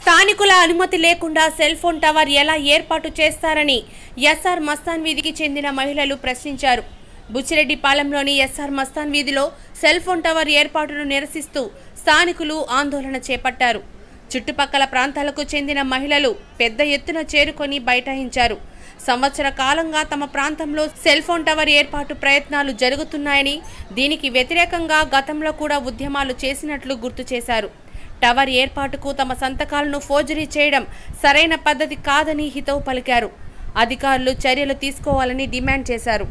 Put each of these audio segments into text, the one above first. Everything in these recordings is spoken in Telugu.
స్థానికుల అనుమతి లేకుండా సెల్ ఫోన్ టవర్ ఎలా ఏర్పాటు చేస్తారని ఎస్ఆర్ మస్తాన్ వీధికి చెందిన మహిళలు ప్రశ్నించారు బుచ్చిరెడ్డిపాలెంలోని ఎస్ఆర్ మస్తాన్ వీధిలో సెల్ ఫోన్ టవర్ ఏర్పాటును నిరసిస్తూ స్థానికులు ఆందోళన చేపట్టారు చుట్టుపక్కల ప్రాంతాలకు చెందిన మహిళలు పెద్ద ఎత్తున చేరుకొని బైఠాయించారు సంవత్సర కాలంగా తమ ప్రాంతంలో సెల్ ఫోన్ టవర్ ఏర్పాటు ప్రయత్నాలు జరుగుతున్నాయని దీనికి వ్యతిరేకంగా గతంలో కూడా ఉద్యమాలు చేసినట్లు గుర్తు చేశారు టవర్ ఏర్పాటుకు తమ సంతకాలను ఫోర్జరీ చేయడం సరైన పద్ధతి కాదని హితవు పలికారు అధికారులు చర్యలు తీసుకోవాలని డిమాండ్ చేశారు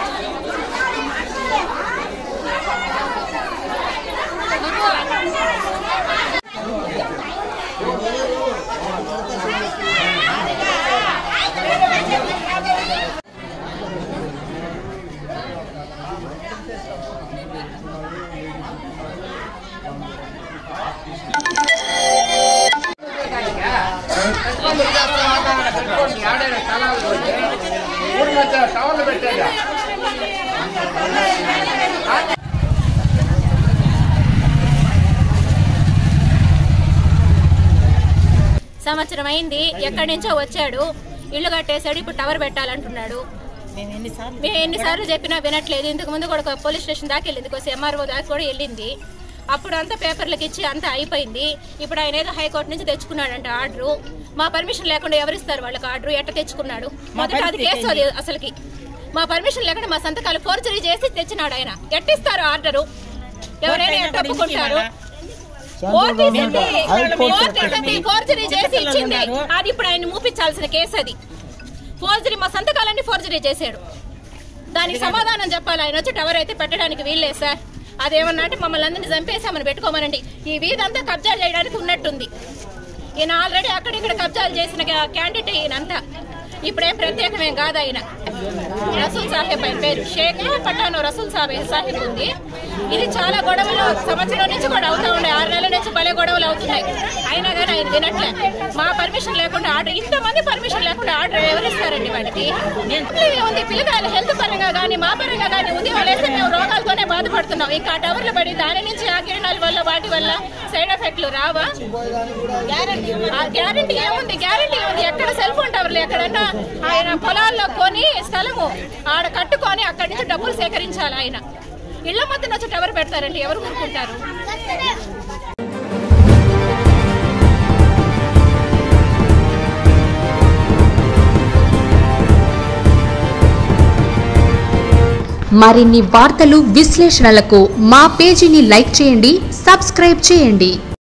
టవర్లు పెట్టేదా సంవత్సరం అయింది ఎక్కడి నుంచో వచ్చాడు ఇల్లు కట్టేశాడు ఇప్పుడు టవర్ పెట్టాలంటున్నాడు మేము ఎన్నిసార్లు మేము ఎన్నిసార్లు చెప్పినా వినట్లేదు ఇంతకు ముందు కూడా ఒక పోలీస్ స్టేషన్ దాకా వెళ్ళింది కొంచెం ఎంఆర్ఓ దాకా కూడా వెళ్ళింది అప్పుడు అంతా పేపర్లకు ఇచ్చి అంతా అయిపోయింది ఇప్పుడు ఆయన ఏదో హైకోర్టు నుంచి తెచ్చుకున్నాడంట ఆర్డర్ మా పర్మిషన్ లేకుండా ఎవరిస్తారు వాళ్ళకి ఆర్డర్ ఎట్ట తెచ్చుకున్నాడు మొదట అది కేసు అది అసలుకి మా పర్మిషన్ లేకుండా మా సంతకాలు ఫోర్జరీ చేసి తెచ్చినాడు ఆయన ఎట్టిస్తారు ఆర్డరు ఎవరైనా ఎట్ట ఒప్పుకుంటారు ఫోర్జరీ చేసి ఇచ్చింది అది ఇప్పుడు ఆయన మూపించాల్సిన కేసు అది ఫోర్జరీ మా సంతకాలన్నీ ఫోర్జరీ చేశాడు దానికి సమాధానం చెప్పాలి ఆయన వచ్చి టవర్ అయితే పెట్టడానికి వీల్లేదు సార్ అదేమన్నా అంటే మమ్మల్ని అందరినీ చంపేసామని పెట్టుకోమనండి ఈ వీధంతా కబ్జా చేయడానికి ఉన్నట్టుంది ఈయన ఆల్రెడీ అక్కడ ఇక్కడ కబ్జాలు చేసిన క్యాండిడేట్ ఈయనంతా ఇప్పుడేం ప్రత్యేకమేం కాదు ఆయన రసూల్ సాహెబ్ ఆయన పేరు షేక్ పట్టాను రసూల్ సాహెబ్ సాహెబ్ ఉంది ఇది చాలా గొడవలు సంవత్సరం నుంచి కూడా అవుతా ఉన్నాయి ఆరు నెలల నుంచి భలే గొడవలు అవుతున్నాయి అయినా కానీ ఆయన తినట్లే మా పర్మిషన్ లేకుండా ఆర్డర్ ఇంతమంది పర్మిషన్ లేకుండా ఆర్డర్ ఎవరిస్తారండి వాటికి ఇట్లనే ఉంది పిల్లగాళ్ళ హెల్త్ పరంగా కానీ మా పరంగా కానీ ఉంది వాళ్ళేస్తే మేము రోగాలతోనే బాధపడుతున్నాం ఇంకా ఆ టవర్లు పడి దాని నుంచి ఆ కిరణాల వల్ల వాటి వల్ల సైడ్ ఎఫెక్ట్లు రావా గ్యారంటీ ఏముంది గ్యారంటీ ఏముంది ఎక్కడ సెల్ ఫోన్ టవర్లు ఎక్కడన్నా ఆయన పొలాల్లో కొని స్థలము ఆడ కట్టుకొని అక్కడి నుంచి డబ్బులు సేకరించాలి ఆయన ఇళ్ల మధ్యన వచ్చి టవర్ పెడతారండి ఎవరు ఊరుకుంటారు మరిన్ని వార్తలు విశ్లేషణలకు మా పేజీని లైక్ చేయండి సబ్స్క్రైబ్ చేయండి